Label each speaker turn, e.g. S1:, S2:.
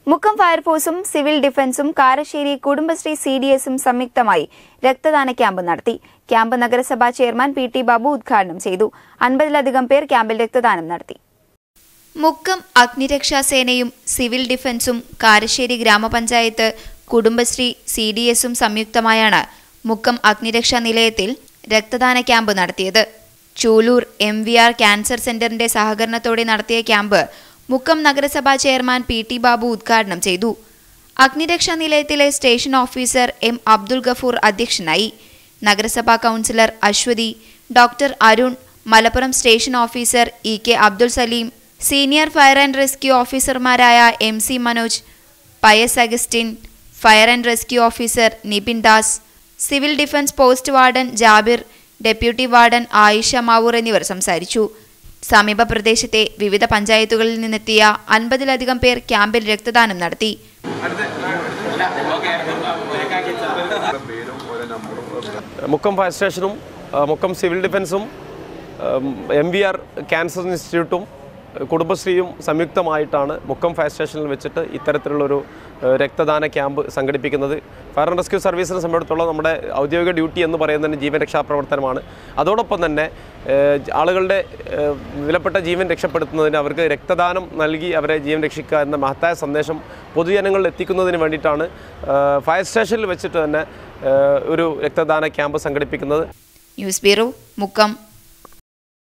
S1: മുക്കം ഫയർഫോഴ്സും സിവിൽ ഡിഫൻസും Karassery Kudumbashree C D എസും സംയുക്തമായി രക്തദാന ക്യാമ്പ് നടത്തി ക്യാമ്പ് നഗരസഭാ ചെയർമാൻ പി ടി ബാബു ഉദ്ഘാടനം ചെയ്തു അൻപതിലധികം പേർ ക്യാമ്പിൽ രക്തദാനം നടത്തി മുക്കം അഗ്നിരക്ഷാസേനയും സിവിൽ ഡിഫൻസും കാരശ്ശേരി ഗ്രാമപഞ്ചായത്ത് കുടുംബശ്രീ സി ഡി എസും സംയുക്തമായാണ് മുക്കം അഗ്നിരക്ഷാ നിലയത്തിൽ രക്തദാന ക്യാമ്പ് നടത്തിയത് Chooloor M V R cancer സെന്ററിന്റെ സഹകരണത്തോടെ നടത്തിയ ക്യാമ്പ് മുക്കം നഗരസഭാ ചെയർമാൻ പി ടി ബാബു ഉദ്ഘാടനം ചെയ്തു അഗ്നിരക്ഷാ നിലയത്തിലെ station officer M Abdul Gafoor അധ്യക്ഷനായി നഗരസഭാ councillor Aswathy doctor Arun Malappuram station officer E K Abdul Saleem senior fire and rescue ഓഫീസർമാരായ M C Manoj Pius Augustine fire and rescue officer Nipin Das civil defence post warden Jabir deputy warden Ayisha Mavoor എന്നിവർ സംസാരിച്ചു സമീപ പ്രദേശത്തെ വിവിധ പഞ്ചായത്തുകളിൽ നിന്നെത്തിയ അൻപതിലധികം പേർ ക്യാമ്പിൽ രക്തദാനം നടത്തി
S2: മുക്കം ഫയർ സ്റ്റേഷനും ആ, മുക്കം സിവിൽ ഡിഫൻസും എം വി ആർ ക്യാൻസർ ഇൻസ്റ്റിറ്റ്യൂട്ടും കുടുംബശ്രീയും സംയുക്തമായിട്ടാണ് മുക്കം ഫയർ സ്റ്റേഷനിൽ വെച്ചിട്ട് ഇത്തരത്തിലുള്ളൊരു ആ, രക്തദാന ക്യാമ്പ് സംഘടിപ്പിക്കുന്നത് ഫയർ ആൻഡ് റെസ്ക്യൂ സർവീസിനെ സംബന്ധിച്ചിടത്തോളം നമ്മുടെ ഔദ്യോഗിക ഡ്യൂട്ടി എന്ന് പറയുന്നത് ജീവൻ രക്ഷാ പ്രവർത്തനമാണ് അതോടൊപ്പം തന്നെ ആ, ആളുകളുടെ ആ, വിലപ്പെട്ട ജീവൻ രക്ഷപ്പെടുത്തുന്നതിന് അവർക്ക് രക്തദാനം നൽകി അവരെ ജീവൻ രക്ഷിക്കുക എന്ന മഹത്തായ സന്ദേശം പൊതുജനങ്ങളിൽ എത്തിക്കുന്നതിന് വേണ്ടിയിട്ടാണ് ആ, ഫയർ സ്റ്റേഷനിൽ വെച്ചിട്ട് തന്നെ ആ, ഒരു രക്തദാന ക്യാമ്പ് സംഘടിപ്പിക്കുന്നത്
S1: ന്യൂസ് ബ്യൂറോ മുക്കം